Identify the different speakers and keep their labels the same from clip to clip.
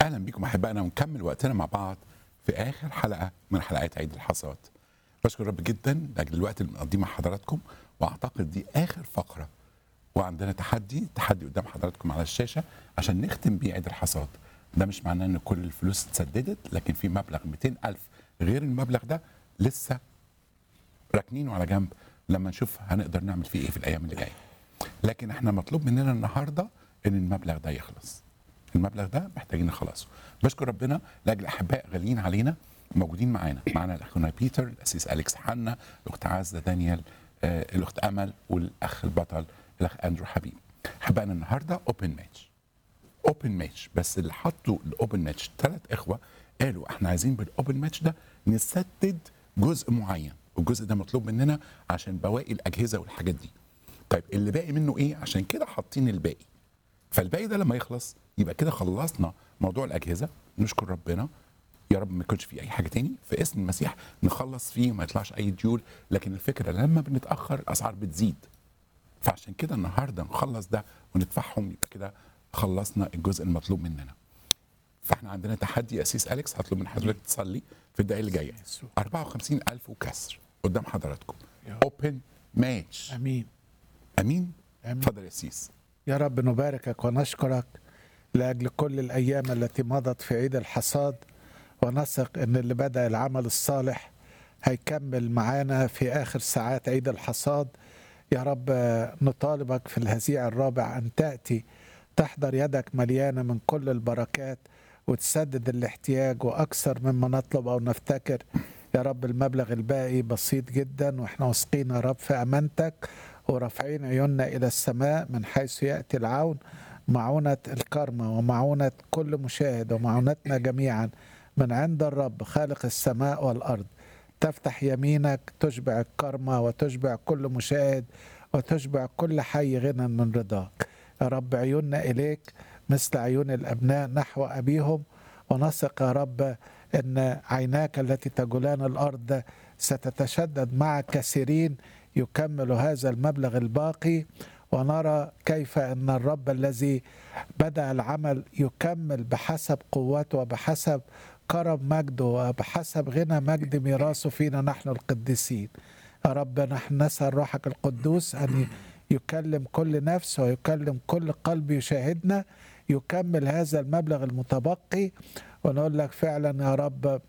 Speaker 1: اهلا بكم احبائنا ونكمل وقتنا مع بعض في اخر حلقه من حلقات عيد الحصاد بشكر رب جدا لاجل الوقت اللي بنقضيه مع حضراتكم واعتقد دي اخر فقره وعندنا تحدي تحدي قدام حضراتكم على الشاشه عشان نختم بيه عيد الحصاد ده مش معناه ان كل الفلوس اتسددت لكن في مبلغ 200 الف غير المبلغ ده لسه راكنينه على جنب لما نشوف هنقدر نعمل فيه ايه في الايام اللي جايه لكن احنا مطلوب مننا النهارده ان المبلغ ده يخلص المبلغ ده محتاجين نخلصه بشكر ربنا لاجل احباء غاليين علينا موجودين معانا معانا الاخونا بيتر الاسيس اليكس حنا الاخت عزه دانيال آه، الاخت امل والاخ البطل الاخ اندرو حبيب احبائنا النهارده اوبن ماتش اوبن ماتش بس اللي حطوا الاوبن ماتش ثلاث اخوه قالوا احنا عايزين بالاوبن ماتش ده نسدد جزء معين والجزء ده مطلوب مننا عشان بواقي الاجهزه والحاجات دي طيب اللي باقي منه ايه عشان كده حاطين الباقي فالباقي ده لما يخلص يبقى كده خلصنا موضوع الاجهزه نشكر ربنا يا رب ما يكونش في اي حاجه تاني في اسم المسيح نخلص فيه ما يطلعش اي ديول لكن الفكره لما بنتاخر الاسعار بتزيد فعشان كده النهارده نخلص ده وندفعهم يبقى كده خلصنا الجزء المطلوب مننا فاحنا عندنا تحدي يا اسيس اليكس هطلب من حضرتك تصلي في الدقائق اللي جايه 54000 وكسر قدام حضراتكم
Speaker 2: يا.
Speaker 1: اوبن ماتش
Speaker 2: امين
Speaker 1: امين
Speaker 2: امين
Speaker 1: اتفضل يا اسيس
Speaker 2: يا رب نباركك ونشكرك لاجل كل الايام التي مضت في عيد الحصاد ونثق ان اللي بدا العمل الصالح هيكمل معانا في اخر ساعات عيد الحصاد يا رب نطالبك في الهزيع الرابع ان تاتي تحضر يدك مليانه من كل البركات وتسدد الاحتياج واكثر مما نطلب او نفتكر يا رب المبلغ الباقي بسيط جدا واحنا واثقين يا رب في امانتك ورافعين عيوننا الى السماء من حيث ياتي العون معونه الكرمه ومعونه كل مشاهد ومعونتنا جميعا من عند الرب خالق السماء والارض تفتح يمينك تشبع الكرمه وتشبع كل مشاهد وتشبع كل حي غنى من رضاك يا رب عيوننا اليك مثل عيون الابناء نحو ابيهم ونثق يا رب ان عيناك التي تجولان الارض ستتشدد مع كثيرين يكمل هذا المبلغ الباقي ونرى كيف ان الرب الذي بدا العمل يكمل بحسب قوته وبحسب كرم مجده وبحسب غنى مجد ميراثه فينا نحن القديسين يا رب نحن نسال روحك القدوس ان يكلم كل نفس ويكلم كل قلب يشاهدنا يكمل هذا المبلغ المتبقي ونقول لك فعلا يا رب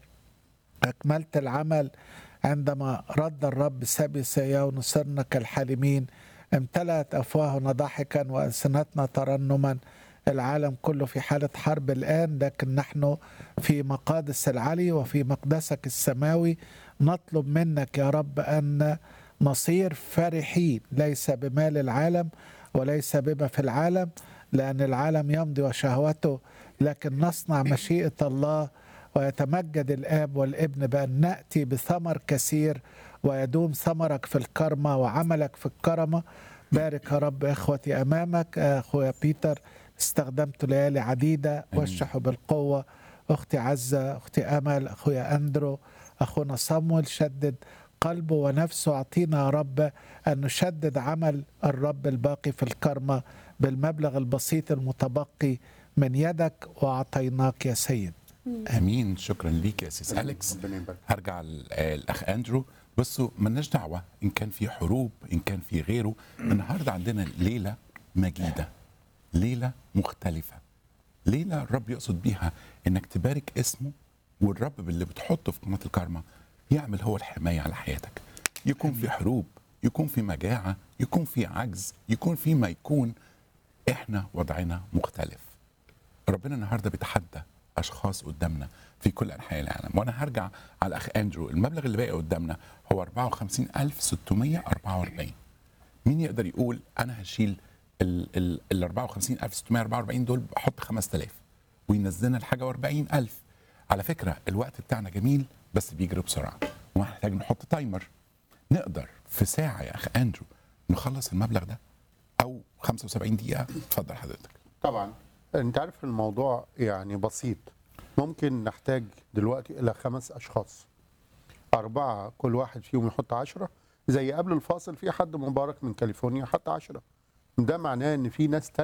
Speaker 2: أكملت العمل عندما رد الرب سبي سيون صرنا كالحالمين امتلأت أفواهنا ضحكا وألسنتنا ترنما العالم كله في حالة حرب الآن لكن نحن في مقادس العلي وفي مقدسك السماوي نطلب منك يا رب أن نصير فرحين ليس بمال العالم وليس بما في العالم لأن العالم يمضي وشهوته لكن نصنع مشيئة الله ويتمجد الآب والابن بأن نأتي بثمر كثير ويدوم ثمرك في الكرمة وعملك في الكرمة بارك يا رب إخوتي أمامك أخويا بيتر استخدمت ليالي عديدة وشحوا بالقوة أختي عزة أختي أمل أخويا أندرو أخونا صمويل شدد قلبه ونفسه أعطينا يا رب أن نشدد عمل الرب الباقي في الكرمة بالمبلغ البسيط المتبقي من يدك وأعطيناك يا سيد
Speaker 1: امين شكرا ليك يا اسيس اليكس
Speaker 3: ربنا يبارك
Speaker 1: هرجع للاخ اندرو بصوا ملناش دعوه ان كان في حروب ان كان في غيره النهارده عندنا ليله مجيده ليله مختلفه ليله الرب يقصد بيها انك تبارك اسمه والرب باللي بتحطه في قناه الكارما يعمل هو الحمايه على حياتك يكون في حروب يكون في مجاعه يكون في عجز يكون في ما يكون احنا وضعنا مختلف ربنا النهارده بيتحدى اشخاص قدامنا في كل انحاء العالم وانا هرجع على الاخ اندرو المبلغ اللي باقي قدامنا هو 54644 مين يقدر يقول انا هشيل ال ال ال 54644 دول بحط 5000 وينزلنا لحاجه و40000 على فكره الوقت بتاعنا جميل بس بيجري بسرعه وهنحتاج نحط تايمر نقدر في ساعه يا اخ اندرو نخلص المبلغ ده او 75 دقيقه اتفضل حضرتك
Speaker 3: طبعا انت عارف الموضوع يعني بسيط ممكن نحتاج دلوقتي الى خمس اشخاص اربعه كل واحد فيهم يحط عشرة زي قبل الفاصل في حد مبارك من كاليفورنيا حط عشرة ده معناه ان في ناس